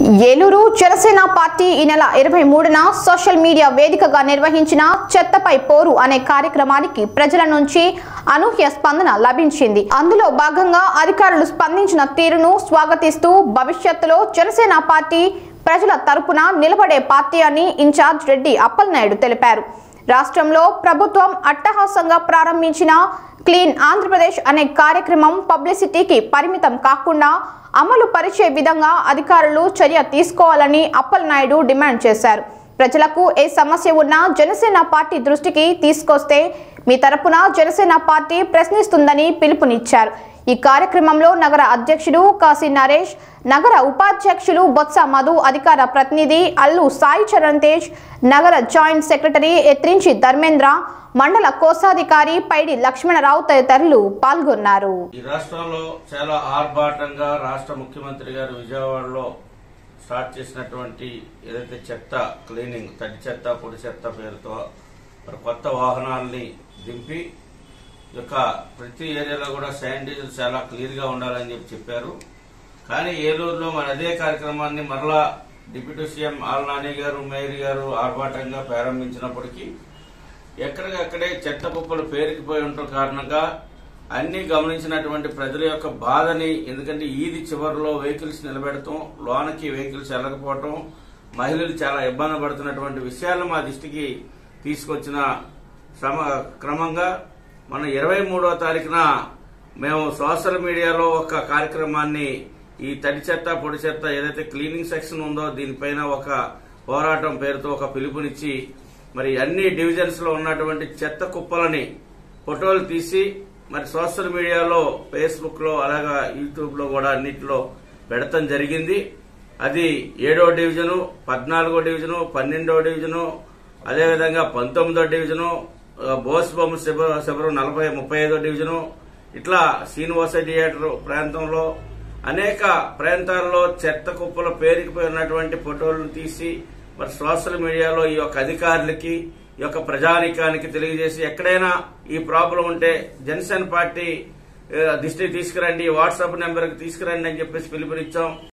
Eluru Janasena party ఈ నెల ఇరవై మూడున సోషల్ మీడియా వేదికగా నిర్వహించిన చెత్తపై పోరు అనే కార్యక్రమానికి ప్రజల నుంచి అనూహ్య స్పందన లభించింది అందులో భాగంగా అధికారులు స్పందించిన తీరును స్వాగతిస్తూ భవిష్యత్తులో జనసేన పార్టీ ప్రజల తరపున నిలబడే పార్టీ అని ఇన్ఛార్జ్ రెడ్డి అప్పలనాయుడు తెలిపారు రాష్ట్రంలో ప్రభుత్వం అట్టహాసంగా ప్రారంభించిన క్లీన్ ఆంధ్రప్రదేశ్ అనే కార్యక్రమం పబ్లిసిటీకి పరిమితం కాకుండా అమలు పరిచే విధంగా అధికారులు చర్య తీసుకోవాలని అప్పలనాయుడు డిమాండ్ చేశారు ప్రజలకు ఏ సమస్య ఉన్నా జనసేన పార్టీ దృష్టికి తీసుకొస్తే మీ తరపున జనసేన పార్టీ ప్రశ్నిస్తుందని పిలుపునిచ్చారు ఈ కార్యక్రమంలో నగర అధ్యక్షుడు కాశీ నరేష్ నగర ఉపాధ్యక్షులు బొత్స మధు అధికార ప్రతినిధి అల్లు సాయి చరణ్ తేజ్ నగర జాయింట్ సెక్రటరీ ఎత్రించి ధర్మేంద్ర మండల కోశాధికారి పైడి లక్ష్మణరావు తదితరులు పాల్గొన్నారు ఈ రాష్ట్రంలో చాలా ఆర్భాటంగా రాష్ట్ర ముఖ్యమంత్రి గారు విజయవాడలో స్టార్ట్ చేసినటువంటి ఏదైతే చెత్త క్లీనింగ్ తడి చెత్త పొడి చెత్త పేరుతో మరి కొత్త వాహనాల్ని దింపి ఈ యొక్క ప్రతి ఏరియాలో కూడా శానిటైజర్ చాలా క్లియర్ గా ఉండాలని చెప్పి చెప్పారు కానీ ఏలూరులో మరి అదే కార్యక్రమాన్ని మరలా డిప్యూటీ సీఎం ఆల్ నాని గారు మేయర్ గారు ఆర్భాటంగా ప్రారంభించినప్పటికీ ఎక్కడికక్కడే చెత్త కుప్పలు పేరుకుపోయి ఉండటం కారణంగా అన్ని గమనించినటువంటి ప్రజల యొక్క బాధని ఎందుకంటే ఈది చివరిలో వెహికల్స్ నిలబెడతాం లోనకి వెహికల్స్ వెళ్ళకపోవటం మహిళలు చాలా ఇబ్బంది పడుతున్నటువంటి విషయాలు మా దృష్టికి తీసుకొచ్చిన శ్రమ క్రమంగా మన ఇరవై మూడవ తారీఖున మేము సోషల్ మీడియాలో ఒక కార్యక్రమాన్ని ఈ తడి చెత్త పొడి చెత్త ఏదైతే క్లీనింగ్ సెక్షన్ ఉందో దీనిపైన ఒక పోరాటం పేరుతో ఒక పిలుపునిచ్చి మరి అన్ని డివిజన్స్ లో ఉన్నటువంటి చెత్త కుప్పలని ఫోటోలు తీసి మరి సోషల్ మీడియాలో ఫేస్బుక్ లో అలాగా యూట్యూబ్ లో కూడా అన్నిటిలో పెడతం జరిగింది అది ఏడో డివిజను పద్నాలుగో డివిజను పన్నెండో డివిజను అదేవిధంగా పంతొమ్మిదో డివిజను ఆ, బోస్ బొమ్మ శిబిరం శిబిరం నలభై ముప్పై ఐదో డివిజను ఇట్లా శ్రీనివాస థియేటర్ ప్రాంతంలో అనేక ప్రాంతాల్లో చెత్త కుప్పల పేరుకుపోయి ఉన్నటువంటి ఫోటోలను తీసి మరి సోషల్ మీడియాలో ఈ యొక్క అధికారులకి ఈ యొక్క ప్రజానికానికి తెలియజేసి ఎక్కడైనా ఈ ప్రాబ్లం ఉంటే జనసేన పార్టీ ఆ, దృష్టికి తీసుకురండి వాట్సాప్ నెంబర్కి తీసుకురండి అని చెప్పేసి పిలుపునిచ్చాం